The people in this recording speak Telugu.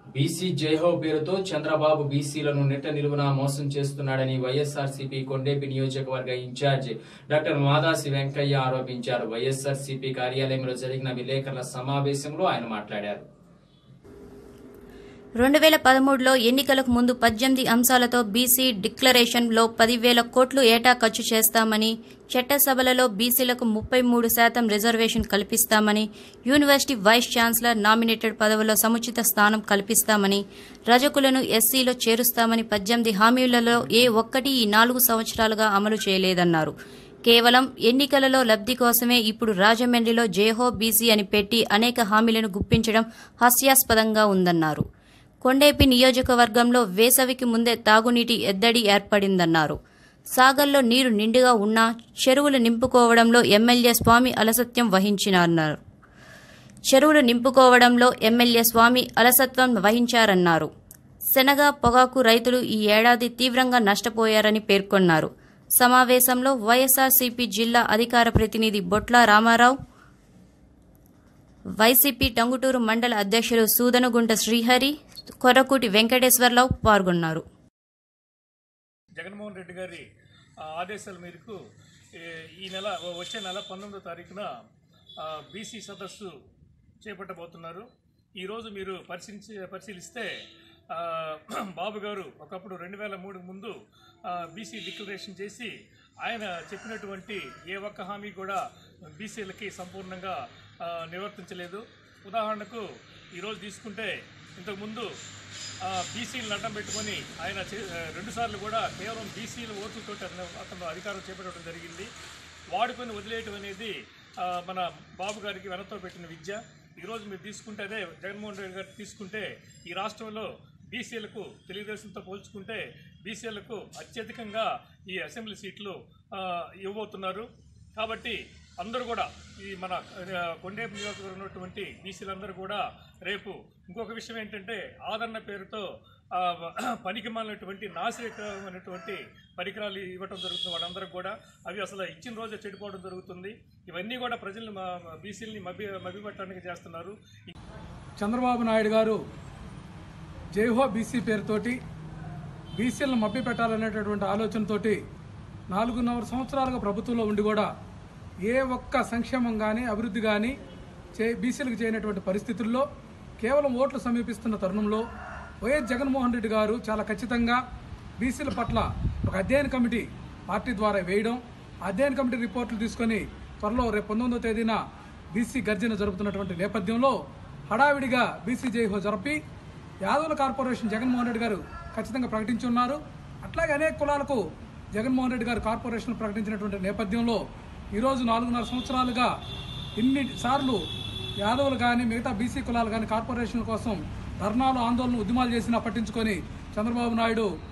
బీసీ జైహో పేరుతో చంద్రబాబు బీసీలను నెట్ట నిలువున మోసం చేస్తున్నాడని వైఎస్ఆర్సీపీ కొండేపి నియోజకవర్గ ఇన్ఛార్జ్ డాక్టర్ మాదాసి వెంకయ్య ఆరోపించారు వైఎస్ఆర్సీపీ కార్యాలయంలో జరిగిన విలేకరుల సమావేశంలో ఆయన మాట్లాడారు రెండు వేల పదమూడులో ఎన్నికలకు ముందు పద్దెనిమిది అంశాలతో బీసీ డిక్లరేషన్లో పదివేల కోట్లు ఏటా ఖర్చు చేస్తామని చట్టసభలలో బీసీలకు ముప్పై మూడు శాతం రిజర్వేషన్ కల్పిస్తామని యూనివర్సిటీ వైస్ ఛాన్సలర్ నామినేటెడ్ పదవుల్లో సముచిత స్థానం కల్పిస్తామని రజకులను ఎస్సీలో చేరుస్తామని పద్దెనిమిది హామీలలో ఏ ఒక్కటి ఈ నాలుగు సంవత్సరాలుగా అమలు చేయలేదన్నారు కేవలం ఎన్నికలలో లబ్ధి కోసమే ఇప్పుడు రాజమండ్రిలో జేహో బీసీ అని పెట్టి అనేక హామీలను గుప్పించడం హాస్యాస్పదంగా ఉందన్నారు కొండేపి నియోజకవర్గంలో వేసవికి ముందే తాగునీటి ఎద్దడి ఏర్పడిందన్నారు సాగర్లో నీరు నిండుగా ఉన్నా చెరువులు నింపుకోవడంలో ఎమ్మెల్యే స్వామి అలసత్యం వహించినారన్నారు చెరువులు నింపుకోవడంలో ఎమ్మెల్యే స్వామి అలసత్వం వహించారన్నారు శనగ పొగాకు రైతులు ఈ ఏడాది తీవ్రంగా నష్టపోయారని పేర్కొన్నారు సమావేశంలో వైఎస్ఆర్సీపీ జిల్లా అధికార ప్రతినిధి బొట్ల రామారావు వైసీపీ టంగుటూరు మండల అధ్యక్షులు సూదనగుంట శ్రీహరి కొరకూటి వెంకటేశ్వరరావు పాల్గొన్నారు జగన్మోహన్ రెడ్డి గారి ఆ, ఆదేశాల మేరకు ఏ- ఈ నెల వచ్చే నెల పంతొమ్మిదో తారీఖున బీసీ సదస్సు చేపట్టబోతున్నారు ఈరోజు మీరు పరిశీలించి పరిశీలిస్తే ఆ, బాబు గారు ఒకప్పుడు రెండు వేల మూడు ముందు బీసీ డిక్లరేషన్ చేసి ఆయన చెప్పినటువంటి ఏ ఒక్క హామీ కూడా బీసీలకి సంపూర్ణంగా ఆ, నిర్వర్తించలేదు ఉదాహరణకు ఈరోజు తీసుకుంటే ఇంతకుముందు బీసీలను అడ్డం పెట్టుకొని ఆయన చే- ఆ, రెండుసార్లు కూడా కేవలం బీసీల ఓట్లతో అతను అధికారం చేపట్టడం జరిగింది వాడుకొని వదిలేయటం అనేది ఆ, మన బాబు గారికి వెనతో పెట్టిన విద్య ఈరోజు మీరు తీసుకుంటే అదే జగన్మోహన్ రెడ్డి గారు తీసుకుంటే ఈ రాష్ట్రంలో బీసీలకు తెలుగుదేశంతో పోల్చుకుంటే బీసీలకు అత్యధికంగా ఈ అసెంబ్లీ సీట్లు ఆ, ఇవ్వబోతున్నారు కాబట్టి అందరూ కూడా ఈ మన ఆ, కొండేపు నియోజకవర్గం ఉన్నటువంటి బీసీలందరూ కూడా రేపు ఇంకొక విషయం ఏంటంటే ఆదరణ పేరుతో ఆ, పనికి మాలినటువంటి నాశనకరమైనటువంటి పరికరాలు ఇవ్వటం జరుగుతుంది వాళ్ళందరికీ కూడా అవి అసలు ఇచ్చిన రోజే చెడిపోవడం జరుగుతుంది ఇవన్నీ కూడా ప్రజల్ని బీసీలని మభ్య మభ్యపెట్టడానికి చేస్తున్నారు చంద్రబాబు నాయుడు గారు జైహో బీసీ పేరుతోటి బీసీలను మభ్యపెట్టాలనేటటువంటి ఆలోచనతోటి నాలుగున్నర సంవత్సరాలుగా ప్రభుత్వంలో ఉండి కూడా ఏ ఒక్క సంక్షేమం కానీ అభివృద్ధి కానీ చే బీసీలకు చేయనటువంటి పరిస్థితుల్లో కేవలం ఓట్లు సమీపిస్తున్న తరుణంలో వైఎస్ జగన్మోహన్ రెడ్డి గారు చాలా ఖచ్చితంగా బీసీల పట్ల ఒక అధ్యయన కమిటీ పార్టీ ద్వారా వేయడం ఆ అధ్యయన కమిటీ రిపోర్టులు తీసుకొని త్వరలో రేపు పంతొమ్మిదో తేదీన బీసీ గర్జన జరుపుతున్నటువంటి నేపథ్యంలో హడావిడిగా బీసీ జైహో జరిపి యాదవుల కార్పొరేషన్ జగన్మోహన్ రెడ్డి గారు ఖచ్చితంగా ప్రకటించి ఉన్నారు అట్లాగే అనేక కులాలకు జగన్మోహన్ రెడ్డి గారు కార్పొరేషన్ ప్రకటించినటువంటి నేపథ్యంలో ఈరోజు నాలుగున్నర సంవత్సరాలుగా ఇన్ని సార్లు యాదవులు కానీ మిగతా బీసీ కులాలు కానీ కార్పొరేషన్ కోసం ధర్నాలు ఆందోళన ఉద్యమాలు చేసినా పట్టించుకొని చంద్రబాబు నాయుడు